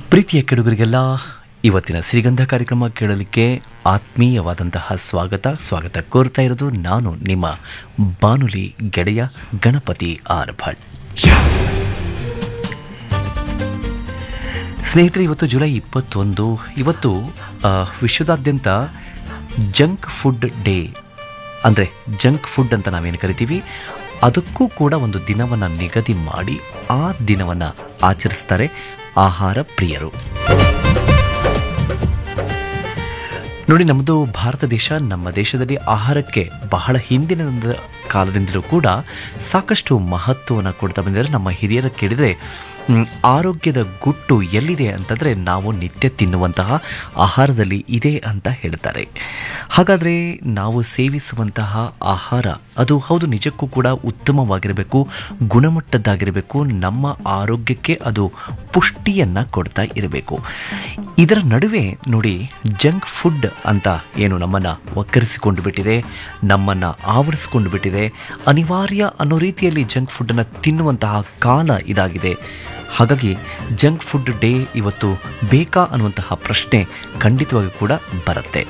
ಪ್ರೀತಿಯ ಕೆಡುಗರಿಗೆಲ್ಲ ಇವತ್ತಿನ ಶ್ರೀಗಂಧ ಕಾರ್ಯಕ್ರಮ ಕೇಳಲಿಕ್ಕೆ ಆತ್ಮೀಯವಾದಂತಹ ಸ್ವಾಗತ ಸ್ವಾಗತ ಕೋರ್ತಾ ಇರೋದು ನಾನು ನಿಮ್ಮ ಬಾನುಲಿ ಗೆಳೆಯ ಗಣಪತಿ ಆರ್ ಭಟ್ ಸ್ನೇಹಿತರೆ ಇವತ್ತು ಜುಲೈ ಇಪ್ಪತ್ತೊಂದು ಇವತ್ತು ಆ, ವಿಶ್ವದಾದ್ಯಂತ ಜಂಕ್ ಫುಡ್ ಡೇ ಅಂದರೆ ಜಂಕ್ ಫುಡ್ ಅಂತ ನಾವೇನು ಕರಿತೀವಿ ಅದಕ್ಕೂ ಕೂಡ ಒಂದು ದಿನವನ್ನು ನಿಗದಿ ಮಾಡಿ ಆ ದಿನವನ್ನು ಆಚರಿಸ್ತಾರೆ ಆಹಾರ ಪ್ರಿಯರು ನೋಡಿ ನಮ್ಮದು ಭಾರತ ದೇಶ ನಮ್ಮ ದೇಶದಲ್ಲಿ ಆಹಾರಕ್ಕೆ ಬಹಳ ಹಿಂದಿನ ಕಾಲದಿಂದಲೂ ಕೂಡ ಸಾಕಷ್ಟು ಮಹತ್ವವನ್ನು ಕೊಡ್ತಾ ಬಂದಿದ್ದಾರೆ ನಮ್ಮ ಹಿರಿಯರ ಕೇಳಿದರೆ ಮ್, ಆರೋಗ್ಯದ ಗುಟ್ಟು ಎಲ್ಲಿದೆ ಅಂತಂದರೆ ನಾವು ನಿತ್ಯ ತಿನ್ನುವಂತಹ ಆಹಾರದಲ್ಲಿ ಇದೆ ಅಂತ ಹೇಳ್ತಾರೆ ಹಾಗಾದರೆ ನಾವು ಸೇವಿಸುವಂತಹ ಆಹಾರ ಅದು ಹೌದು ನಿಜಕ್ಕೂ ಕೂಡ ಉತ್ತಮವಾಗಿರಬೇಕು ಗುಣಮಟ್ಟದ್ದಾಗಿರಬೇಕು ನಮ್ಮ ಆರೋಗ್ಯಕ್ಕೆ ಅದು ಪುಷ್ಟಿಯನ್ನು ಕೊಡ್ತಾ ಇರಬೇಕು ಇದರ ನಡುವೆ ನೋಡಿ ಜಂಕ್ ಫುಡ್ ಅಂತ ಏನು ನಮ್ಮನ್ನು ಒಕ್ಕರಿಸಿಕೊಂಡು ಬಿಟ್ಟಿದೆ ನಮ್ಮನ್ನು ಆವರಿಸಿಕೊಂಡು ಬಿಟ್ಟಿದೆ ಅನಿವಾರ್ಯ ಅನ್ನೋ ರೀತಿಯಲ್ಲಿ ಜಂಕ್ ಫುಡ್ಡನ್ನು ತಿನ್ನುವಂತಹ ಕಾಲ ಇದಾಗಿದೆ ಹಾಗಾಗಿ ಜಂಕ್ ಫುಡ್ ಡೇ ಇವತ್ತು ಬೇಕಾ ಅನ್ನುವಂತಹ ಪ್ರಶ್ನೆ ಖಂಡಿತವಾಗಿ ಕೂಡ ಬರುತ್ತೆ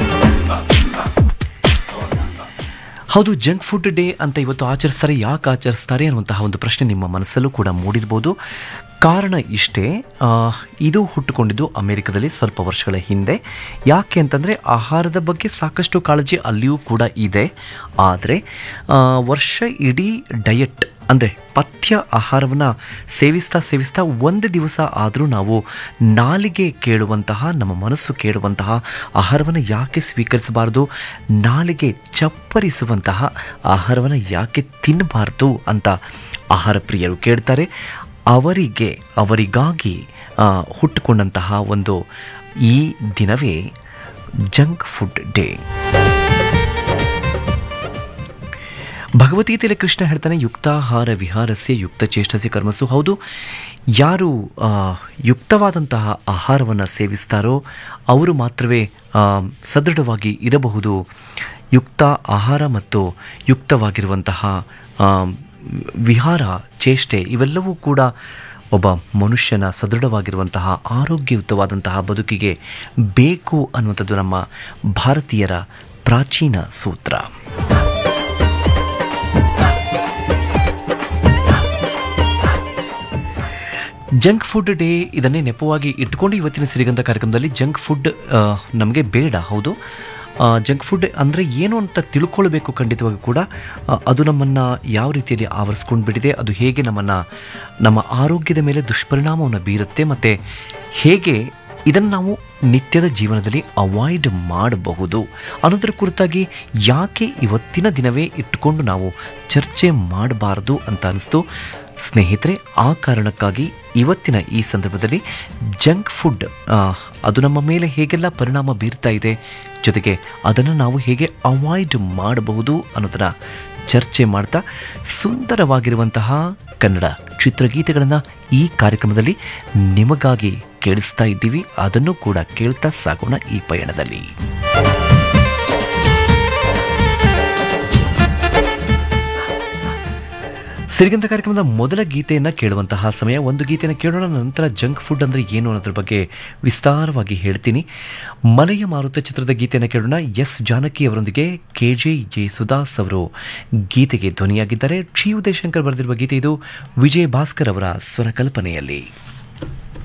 ಹೌದು ಜಂಕ್ ಫುಡ್ ಡೇ ಅಂತ ಇವತ್ತು ಆಚರಿಸ್ತಾರೆ ಯಾಕೆ ಆಚರಿಸ್ತಾರೆ ಅನ್ನುವಂತಹ ಒಂದು ಪ್ರಶ್ನೆ ನಿಮ್ಮ ಮನಸ್ಸಲ್ಲೂ ಕೂಡ ಮೂಡಿರ್ಬೋದು ಕಾರಣ ಇಷ್ಟೇ ಆ, ಇದು ಹುಟ್ಟುಕೊಂಡಿದ್ದು ಅಮೆರಿಕದಲ್ಲಿ ಸ್ವಲ್ಪ ವರ್ಷಗಳ ಹಿಂದೆ ಯಾಕೆ ಅಂತಂದರೆ ಆಹಾರದ ಬಗ್ಗೆ ಸಾಕಷ್ಟು ಕಾಳಜಿ ಅಲ್ಲಿಯೂ ಕೂಡ ಇದೆ ಆದರೆ ಆ, ವರ್ಷ ಇಡೀ ಡಯಟ್ ಅಂದರೆ ಪಥ್ಯ ಆಹಾರವನ್ನು ಸೇವಿಸ್ತಾ ಸೇವಿಸ್ತಾ ಒಂದು ದಿವಸ ಆದರೂ ನಾವು ನಾಲಿಗೆ ಕೇಳುವಂತಹ ನಮ್ಮ ಮನಸ್ಸು ಕೇಳುವಂತಹ ಆಹಾರವನ್ನು ಯಾಕೆ ಸ್ವೀಕರಿಸಬಾರದು ನಾಲಿಗೆ ಚಪ್ಪರಿಸುವಂತಹ ಆಹಾರವನ್ನು ಯಾಕೆ ತಿನ್ನಬಾರ್ದು ಅಂತ ಆಹಾರ ಪ್ರಿಯರು ಕೇಳ್ತಾರೆ ಅವರಿಗೆ ಅವರಿಗಾಗಿ ಆ, ಹುಟ್ಟುಕೊಂಡಂತಹ ಒಂದು ಈ ದಿನವೇ ಜಂಕ್ ಫುಡ್ ಡೇ ಭಗವದ್ಗೀತೆಯಲ್ಲಿ ಕೃಷ್ಣ ಹೇಳ್ತಾನೆ ಯುಕ್ತಾಹಾರ ವಿಹಾರಸ್ಯ ಯುಕ್ತ ಚೇಷ್ಟಸ್ಯ ಕರ್ಮಸು ಹೌದು ಯಾರು ಆ, ಯುಕ್ತವಾದಂತಹ ಆಹಾರವನ್ನು ಸೇವಿಸ್ತಾರೋ ಅವರು ಮಾತ್ರವೇ ಆ, ಸದೃಢವಾಗಿ ಇರಬಹುದು ಯುಕ್ತ ಆಹಾರ ಮತ್ತು ಯುಕ್ತವಾಗಿರುವಂತಹ ಆ, ವಿಹಾರ ಚೇಷ್ಟೆ ಇವೆಲ್ಲವೂ ಕೂಡ ಒಬ್ಬ ಮನುಷ್ಯನ ಸದೃಢವಾಗಿರುವಂತಹ ಆರೋಗ್ಯಯುತವಾದಂತಹ ಬದುಕಿಗೆ ಬೇಕು ಅನ್ನುವಂಥದ್ದು ನಮ್ಮ ಭಾರತೀಯರ ಪ್ರಾಚೀನ ಸೂತ್ರ ಜಂಕ್ ಫುಡ್ ಡೇ ಇದನ್ನೇ ನೆಪವಾಗಿ ಇಟ್ಕೊಂಡು ಇವತ್ತಿನ ಸಿರಿಗಂಧ ಕಾರ್ಯಕ್ರಮದಲ್ಲಿ ಜಂಕ್ ಫುಡ್ ನಮಗೆ ಬೇಡ ಹೌದು ಜಂಕ್ ಫುಡ್ ಅಂದರೆ ಏನು ಅಂತ ತಿಳ್ಕೊಳ್ಬೇಕು ಖಂಡಿತವಾಗಿ ಕೂಡ ಆ, ಅದು ನಮ್ಮನ್ನು ಯಾವ ರೀತಿಯಲ್ಲಿ ಆವರಿಸ್ಕೊಂಡು ಬಿಟ್ಟಿದೆ ಅದು ಹೇಗೆ ನಮ್ಮನ್ನು ನಮ್ಮ ಆರೋಗ್ಯದ ಮೇಲೆ ದುಷ್ಪರಿಣಾಮವನ್ನು ಬೀರುತ್ತೆ ಮತ್ತು ಹೇಗೆ ಇದನ್ನು ನಾವು ನಿತ್ಯದ ಜೀವನದಲ್ಲಿ ಅವಾಯ್ಡ್ ಮಾಡಬಹುದು ಅನ್ನೋದರ ಕುರಿತಾಗಿ ಯಾಕೆ ಇವತ್ತಿನ ದಿನವೇ ಇಟ್ಟುಕೊಂಡು ನಾವು ಚರ್ಚೆ ಮಾಡಬಾರ್ದು ಅಂತ ಅನಿಸ್ತು ಸ್ನೇಹಿತರೆ ಆ ಕಾರಣಕ್ಕಾಗಿ ಇವತ್ತಿನ ಈ ಸಂದರ್ಭದಲ್ಲಿ ಜಂಕ್ ಫುಡ್ ಆ, ಅದು ನಮ್ಮ ಮೇಲೆ ಹೇಗೆಲ್ಲ ಪರಿಣಾಮ ಬೀರ್ತಾ ಇದೆ ಜೊತೆಗೆ ಅದನ್ನು ನಾವು ಹೇಗೆ ಅವಾಯ್ಡ್ ಮಾಡಬಹುದು ಅನ್ನೋದರ ಚರ್ಚೆ ಮಾಡ್ತಾ ಸುಂದರವಾಗಿರುವಂತಹ ಕನ್ನಡ ಚಿತ್ರಗೀತೆಗಳನ್ನು ಈ ಕಾರ್ಯಕ್ರಮದಲ್ಲಿ ನಿಮಗಾಗಿ ಕೇಳಿಸ್ತಾ ಇದ್ದೀವಿ ಅದನ್ನು ಕೂಡ ಕೇಳ್ತಾ ಸಾಗೋಣ ಈ ಪಯಣದಲ್ಲಿ ಸಿರಿಗಂಧ ಕಾರ್ಯಕ್ರಮದ ಮೊದಲ ಗೀತೆಯನ್ನು ಕೇಳುವಂತಹ ಸಮಯ ಒಂದು ಗೀತೆಯನ್ನು ಕೇಳೋಣ ನಂತರ ಜಂಕ್ ಫುಡ್ ಅಂದರೆ ಏನು ಅನ್ನೋದ್ರ ಬಗ್ಗೆ ವಿಸ್ತಾರವಾಗಿ ಹೇಳ್ತೀನಿ ಮಲೆಯ ಮಾರುತ ಚಿತ್ರದ ಗೀತೆಯನ್ನು ಕೇಳೋಣ ಎಸ್ ಜಾನಕಿ ಅವರೊಂದಿಗೆ ಕೆ ಜೆ ಜಯಸುದಾಸ್ ಅವರು ಗೀತೆಗೆ ಧ್ವನಿಯಾಗಿದ್ದಾರೆ ಶ್ರೀ ಉದಯಶಂಕರ್ ಬರೆದಿರುವ ಗೀತೆ ಇದು ವಿಜಯ್ ಭಾಸ್ಕರ್ ಅವರ ಸ್ವರ ಕಲ್ಪನೆಯಲ್ಲಿ